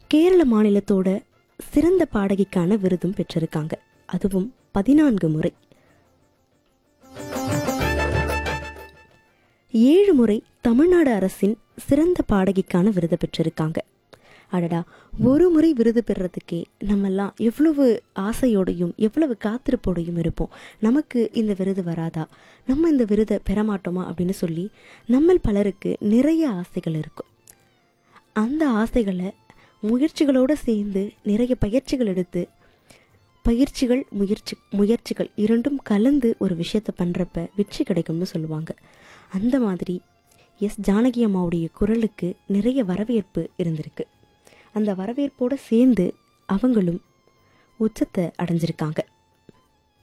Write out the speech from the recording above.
கேரள மாநிலத்தோட சிறந்த பாடகிக்கான விருதும் பெற்றிருக்காங்க அதுவும் பதினான்கு முறை ஏழு முறை தமிழ்நாடு அரசின் சிறந்த பாடகிக்கான விருது பெற்றிருக்காங்க அடடா ஒரு முறை விருது பெறுறதுக்கே நம்மெல்லாம் எவ்வளவு ஆசையோடையும் எவ்வளவு காத்திருப்போடையும் இருப்போம் நமக்கு இந்த விருது வராதா நம்ம இந்த விருதை பெறமாட்டோமா அப்படின்னு சொல்லி நம்ம பலருக்கு நிறைய ஆசைகள் இருக்கும் அந்த ஆசைகளை முயற்சிகளோடு சேர்ந்து நிறைய பயிற்சிகள் எடுத்து பயிற்சிகள் முயற்சி முயற்சிகள் இரண்டும் கலந்து ஒரு விஷயத்தை பண்ணுறப்ப வெற்றி கிடைக்கும்னு சொல்லுவாங்க அந்த மாதிரி எஸ் ஜானகி அம்மாவுடைய குரலுக்கு நிறைய வரவேற்பு இருந்திருக்கு அந்த வரவேற்போடு சேர்ந்து அவங்களும் உச்சத்தை அடைஞ்சிருக்காங்க